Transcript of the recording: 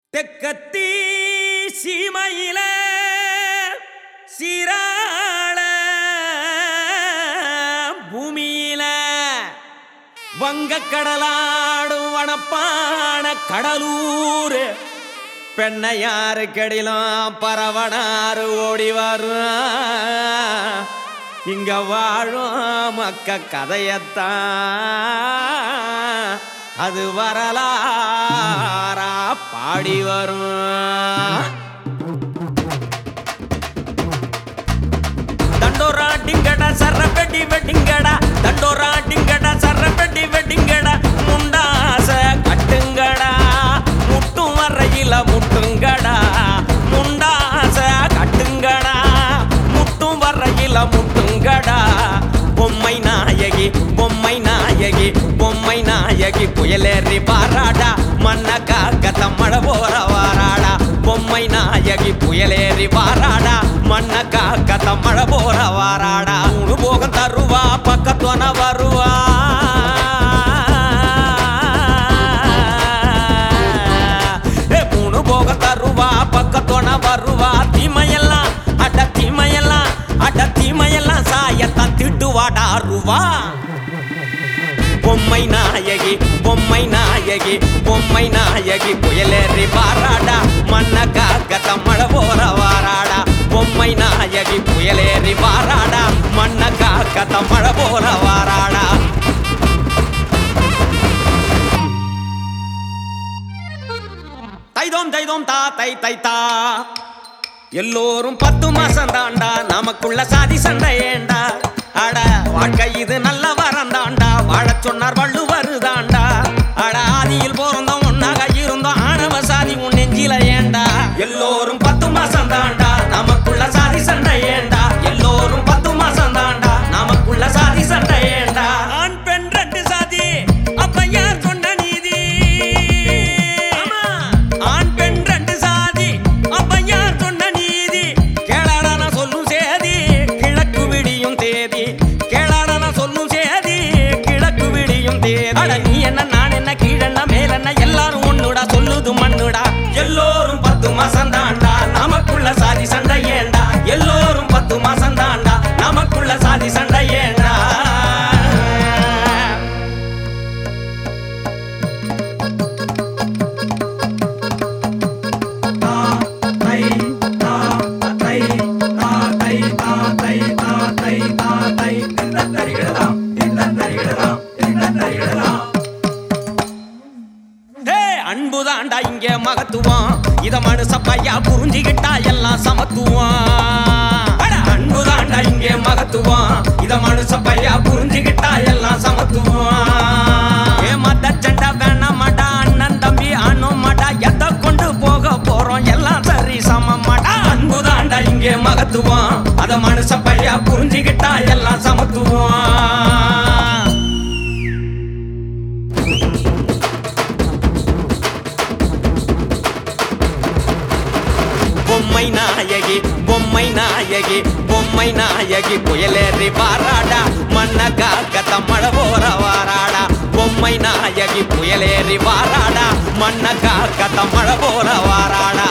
தெக்கத்தி சீமையில சீராள பூமியில வங்கக்கடலாடும் வனப்பான கடலூர் பெண்ணையாரு கெடிலாம் பரவனாரு ஓடி வரும் இங்க வாழும் மக்க கதையத்தான் அது வரலாறா பாடி வரும் தண்டோரா டிங்கடா சர்ற பெட்டி வெட்டிங்கடா தண்டோரா டிங்கடா சர்ற பெட்டி வெட்டிங்கடா முண்டாச கட்டுங்கடா முட்டும் வரையில முட்டுங்கடா முண்டாச கட்டுங்கடா முட்டும் வரையில முட்டுங்கடா பொம்மை நாயகி பொம்மை நாயகி பொம்மை நாயகி புயலேறி பாராடா மண்ண காக்க தம்மழ போற வாராடா பொம்மை நாயகி புயலேறி வாராடா மண்ண காக்க தம்மழ போற வாராடா மூணு போகம் தருவா பக்கத்துவன வருவா ஏ, மூணு போகம் தருவா பக்கத்துவன வருவா தீமையெல்லாம் அட தீமையெல்லாம் அட தீமையெல்லாம் சாயத்தான் திட்டுவாடா அருவா பொம்மை நாயகி பொம்மை நாயகி பொம்மை நாயகி புயலேறி வாராடா மண்ண காக்க தம்மழ போற வாராடா பொம்மை நாயகி புயலேறி வாராடா மண்ண காக்க தம்மழ போற வாராடா தைதோம் தைதோம் தா தை தை தா எல்லோரும் பத்து மாசம் தாண்டா நமக்குள்ள சாதி சண்டை ஏண்டா அட வாழ்க்கை இது நல்ல வரந்தாண்டா வாழச் சொன்னார் வள்ளுவர் தாண்டா அட ஆதியில் பிறந்தோம் ஒன்னாக இருந்தோம் ஆணவ சாதி உன் நெஞ்சில ஏண்டா எல்லோரும் பத்து மாசம் தாண்டா நமக்குள்ள சாதி சண்டை ஏண்டா எல்லோரும் பத்து மாசம் தாண்டா நமக்குள்ள சாதி சண்டை ஏண்டா ஆண் பெண் ரெண்டு சாதி அப்ப யார் சொன்ன நீதி ஆண் பெண் ரெண்டு சாதி அப்ப யார் சொன்ன நீதி கேளாடா நான் சொல்லும் சேதி கிழக்கு விடியும் தேதி கேளாடா நான் சொல்லும் சேதி கிழக்கு விடியும் தேதி அட நீ என்ன நான் என்ன கீழென்ன மேலென்ன எல்லாரும் ஒண்ணுடா சொல்லுது மண்ணுடா எல்லோரும் பத்து மாசம் தாண்டா நமக்குள்ள சாதி சண்டை ஏண்டா எல்லோரும் பத்து மாசம் தாண்டா நமக்குள்ள சாதி சண்டை ஏண்டா ஹே அன்புதாண்டா இங்க மகத்துவம் இத மனுஷ பையா புரிஞ்சுகிட்டா எல்லாம் சமத்துவம் அட அன்புதாண்டா இங்க மகத்துவம் இத மனுஷ பையா புரிஞ்சுகிட்டா எல்லாம் சமத்துவம் ஏ மத்த சண்டை வேணாம் மாட்டா அண்ணன் தம்பி அண்ணும் மாட்டா எத்த கொண்டு போக போறோம் எல்லாம் சரி சமம் மாட்டா அன்புதாண்டா இங்க மகத்துவம் அத மனுஷ பையா புரிஞ்சுகிட்டா எல்லாம் சமத்துவம் பொம்மை நாயகி பொம்மை நாயகி பொம்மை நாயகி புயலேறி வாராடா மண்ண காக்க தம்மழ போற வாராடா பொம்மை நாயகி புயலேறி வாராடா மண்ண காக்க தம்மழ போற வாராடா